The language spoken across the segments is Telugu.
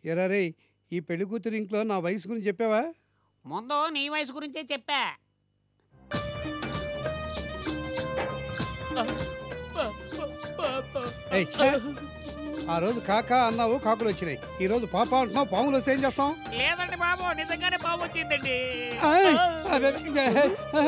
ఎరా రే ఈ పెళ్లి కూతురు ఇంట్లో నా వయసు గురించి చెప్పావా ముందు నీ వయసు గురించే చెప్పా ఏయ్, ఛే! ఆ రోజు కాక అన్నావు కాకులు వచ్చినాయి ఈ రోజు పాప అంటున్నావు పాములు వస్తే ఏం చేస్తాం లేదండి బాబు నిజంగానే పాము వచ్చిందండి ఆయ్! అదే, ఏ,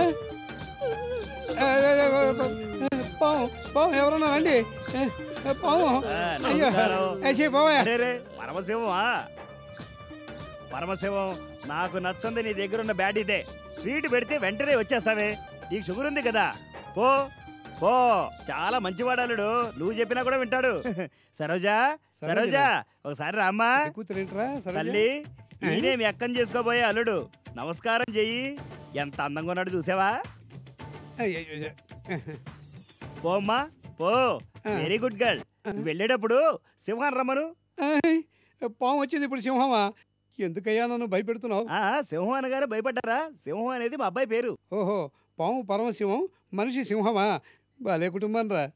ఏ, ఏ, ఏ, ఏ, పాము పాము ఎవరన్నా రండి ఏ, ఏ, పాము ఆ, అయ్యో నమస్కారం. ఏ, చెయ్యి పోవా అరే రే పరమశివమా పరమశివం నాకు నచ్చంది నీ దగ్గర ఉన్న బ్యాట్ ఇదే స్వీట్ పెడితే వెంటనే వచ్చేస్తావే నీకు షుగర్ ఉంది కదా పో పో చాలా మంచివాడాలుడు నువ్వు చెప్పినా కూడా వింటాడు సరోజా సరోజా ఒకసారి రామ్మా పెళ్లి కూతురు ఏంట్రా సరోజ? తల్లి నేనే మీ అక్కని చేసుకోబోయే అల్లుడు నమస్కారం చెయ్యి ఎంత అందంగా ఉన్నాడు చూసావా అయ్య, అయ్య, అయ్య. పోమ్మా పో ఆ. వెరీ గుడ్ గర్ల్ వెళ్ళేటప్పుడు సింహాన్ని రమ్మను ఆయ్! పాము వచ్చింది ఇప్పుడు సింహమా ఎందుకయ్యా నన్ను భయపెడుతున్నావు ఆ సింహం అనగానే భయపడ్డారా సింహం అనేది మా అబ్బాయి పేరు ఓహో పాము పరమసింహం మనిషి సింహమా భలే కుటుంబం రా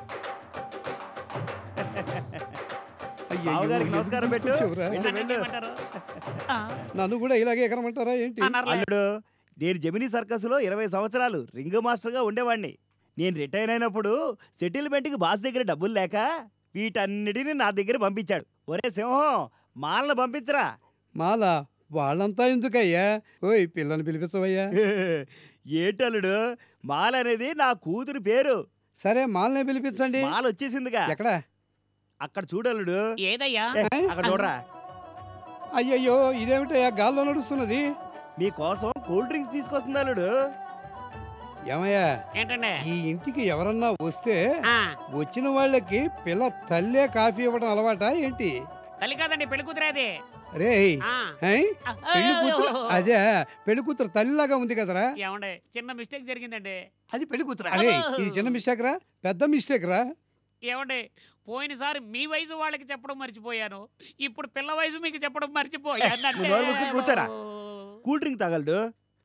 అయ్యయ్యో, బావగారికి నమస్కారం ఎందుకు పెట్టు గుర్తొచ్చావురా? వెళ్ళు, నన్ను వెళ్ళు. ఏమంటారు? ఆ, నన్ను కూడా ఇలాగే ఎగరమంటారా ఏంటి అన్నారులే. అల్లుడు నేను జమినీ సర్కస్లో ఇరవై సంవత్సరాలు రింగ్ మాస్టర్గా ఉండేవాడిని నేను రిటైర్ అయినప్పుడు సెటిల్మెంట్కి బాస్ దగ్గర డబ్బులు లేక వీటన్నిటిని నా దగ్గర పంపించాడు ఒరే సింహం మాలను పంపించరా మాల వాళ్ళంతా ఎందుకయ్యా ఓయ్ పిల్లని పిలిపించవయ్యా ఏటల్లుడు మాల అనేది నా కూతురు పేరు సరే మాలనే పిలిపించండి మాల వచ్చేసిందిగా ఎక్కడ అక్కడ చూడల్లుడు ఏదయ్యా ఏ, అక్కడ చూడరా అయ్యయ్యో ఇదేమిటయ్యా గాల్లో నడుస్తున్నది నీ కోసం కూల్ డ్రింక్స్ తీసుకొస్తుంది అల్లుడు ఏమయ్యా ఏంటండి ఈ ఇంటికి ఎవరన్నా వస్తే ఆ, వచ్చిన వాళ్ళకి పిల్ల తల్లే కాఫీ ఇవ్వడం అలవాటా ఏంటి తల్లి కాదండి పెళ్లి కూతురేది రే ఆ, ఆ, పెళ్లి కూతురు అయ్యో. అదే పెళ్లి కూతురు తల్లిలాగా ఉంది కదరా ఏమండి చిన్న మిస్టేక్ జరిగిందండి అది పెళ్లి కూతురు అరే ఇది చిన్న మిస్టేక్ రా పెద్ద మిస్టేక్ రా ఏమండి పోయినసారి మీ వయసు వాళ్ళకి చెప్పడం మర్చిపోయాను ఇప్పుడు పిల్ల వయసు మీకు చెప్పడం మర్చిపోయాను అంటే నువ్వు నోరు మూసుకొని కూర్చోరా. బాబు. కూల్ డ్రింక్ తాగలడు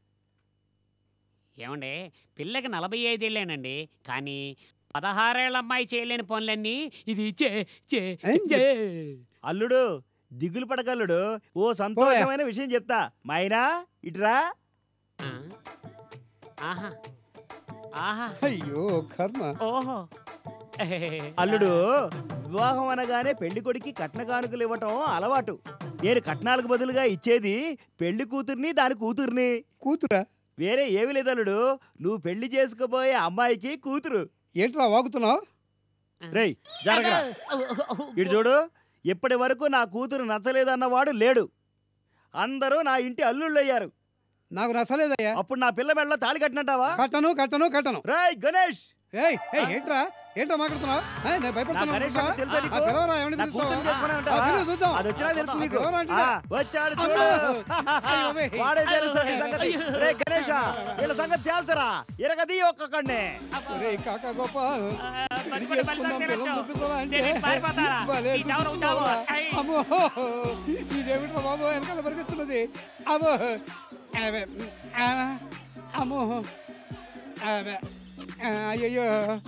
ఏమండి పిల్లకి నలభై ఐదేళ్ళేనండి కానీ పదహారేళ్ళ అమ్మాయి చేయలేని పనులన్నీ ఇది చే చే ఏం? చే అల్లుడు దిగులు పడగల్లుడు ఓ సంతోషమైన విషయం చెప్తా మైనా ఇటురా ఆ? ఆహా ఆహా అయ్యో కర్మ ఓహో అల్లుడు వివాహం అనగానే పెళ్లి కొడుకి కట్న కానుకలు ఇవ్వటం అలవాటు నేను కట్నాలకు బదులుగా ఇచ్చేది పెళ్లి కూతుర్ని దాని కూతుర్ని కూతురా వేరే ఏమి లేదు అల్లుడు నువ్వు పెళ్లి చేసుకోబోయే అమ్మాయికి కూతురు ఏంట్రా వాగుతున్నావు రేయ్ జరగరా ఇటు చూడు ఇప్పటి వరకు నా కూతురు నచ్చలేదన్నవాడు లేడు అందరూ నా ఇంటి అల్లుళ్ళు అయ్యారు నాకు నచ్చలేదయ్యా అప్పుడు నా పిల్ల మెడలో తాళి కట్టినట్టావా కట్టను కట్టను కట్టను రేయ్ గణేష్ ఏయ్ ఏయ్ ఏంట్రా ఏంట్రా మాట్లాడుతున్నావు ఏయ్, నేను నా భయపడుతున్నాను గణేష్ అనుకుంటా? అంటే తెలుసా నీకు? ఆ, పిలవరా, ఎవరిని నా పిలుస్తావా? కూతుర్ని చేసుకునే ఆ, ఉంటావా? పిలువు చూద్దాం. అది వచ్చినా తెలుసు నీకు ఎవరు అంటే? ఆ, వచ్చాడు చూడు అయ్యో, అయ్యో. వాడే తెలుస్తాడు ఈ సంగతి రే గణేష వీళ్ళ సంగతి తేల్చరా ఇరగది ఒక్కకండి ఒరేయ్, కాకా గోపాల్ పెళ్లి పట్టుకొని చేసుకుందాం, బలిసాలు పిల్లలు చూపిస్తారా అంటే? నేను పారిపోతారా? భలే ఈ చావు, చావు. చూపిస్తున్నావురా. ఐ. అమ్మో ఇదేమిట్రా బాబు వెనకాల పరిగెత్తున్నది అమ్మో అబ్బే, ఆ, అమ్మో అబ్బే, ఆ, అయ్యయ్యో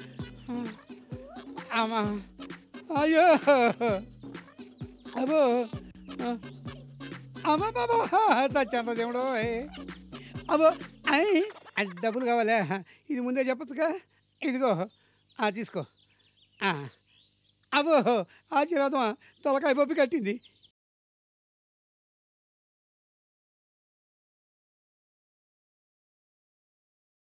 అమ్మా అయ్యో అబ్బో అమ్మా బాబా చచ్చమ్మ దేవుడు అబ్బో అయ్ అది డబ్బులు కావాలా ఇది ముందే చెప్పచ్చుగా ఇదిగో ఆ తీసుకో ఆ. అబ్బో ఆశీర్వాదమా తలకాయ పప్పి కట్టింది